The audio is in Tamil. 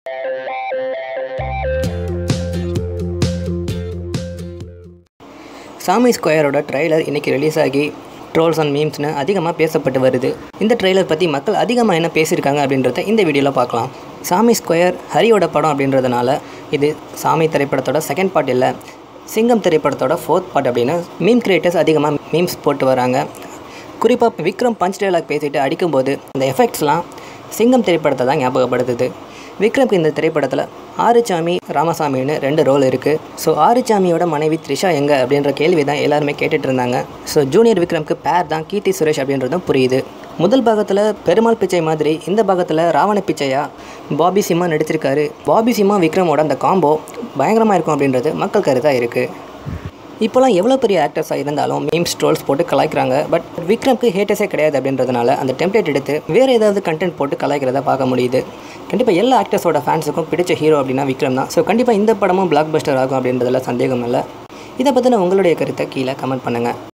சாமி ஸ்கொயரோட ட்ரெய்லர் இன்றைக்கி ரிலீஸ் ஆகி ட்ரோல்ஸ் அண்ட் மீம்ஸ்னு அதிகமாக பேசப்பட்டு வருது இந்த ட்ரெய்லர் பற்றி மக்கள் அதிகமாக என்ன பேசியிருக்காங்க அப்படின்றத இந்த வீடியோவில் பார்க்கலாம் சாமி ஸ்கொயர் ஹரியோட படம் அப்படின்றதுனால இது சாமி திரைப்படத்தோட செகண்ட் பார்ட் இல்லை சிங்கம் திரைப்படத்தோட ஃபோர்த் பார்ட் அப்படின்னு மீம் கிரியேட்டர்ஸ் அதிகமாக மீம்ஸ் போட்டு வராங்க குறிப்பாக விக்ரம் பஞ்ச் டைலாக் பேசிட்டு அடிக்கும்போது இந்த எஃபெக்ட்ஸ்லாம் சிங்கம் திரைப்படத்தை தான் ஞாபகப்படுத்துது விக்ரம்க்கு இந்த திரைப்படத்தில் ஆறுசாமி ராமசாமின்னு ரெண்டு ரோல் இருக்குது ஸோ ஆறுசாமியோட மனைவி த்ரிஷா எங்கே அப்படின்ற கேள்வி தான் எல்லாருமே கேட்டுட்டு இருந்தாங்க ஸோ ஜூனியர் விக்ரம்க்கு பேர் தான் கீர்த்தி சுரேஷ் அப்படின்றதும் புரியுது முதல் பாகத்தில் பெருமாள் பிச்சை மாதிரி இந்த பாகத்தில் ராவண பிச்சையா பாபி சிம்மா நடிச்சிருக்காரு பாபி சிம்மா விக்ரமோட அந்த காம்போ பயங்கரமாக இருக்கும் அப்படின்றது மக்கள் கருத்தாக இருக்குது இப்போலாம் எவ்வளோ பெரிய ஆக்டர்ஸாக இருந்தாலும் மீம்ஸ் ட்ரோல்ஸ் போட்டு கலாய்க்கிறாங்க பட் விக்ரம்க்கு ஹேட்டர்ஸே கிடையாது அப்படின்றதுனால அந்த டெம்ப்ளேட் எடுத்து வேறு ஏதாவது கண்டென்ட் போட்டு கலாய்க்கிறத பார்க்க முடியுது கண்டிப்பாக எல்லா ஆக்டர்ஸோட ஃபேன்ஸுக்கும் பிடிச்ச ஹீரோ அப்படின்னா விக்ரம் தான் ஸோ கண்டிப்பாக இந்த படமும் பிளாக் பஸ்டர் ஆகும் அப்படின்றதுல சந்தேகம் இல்லை இதை பற்றின உங்களுடைய கருத்தை கீழே கமெண்ட் பண்ணுங்கள்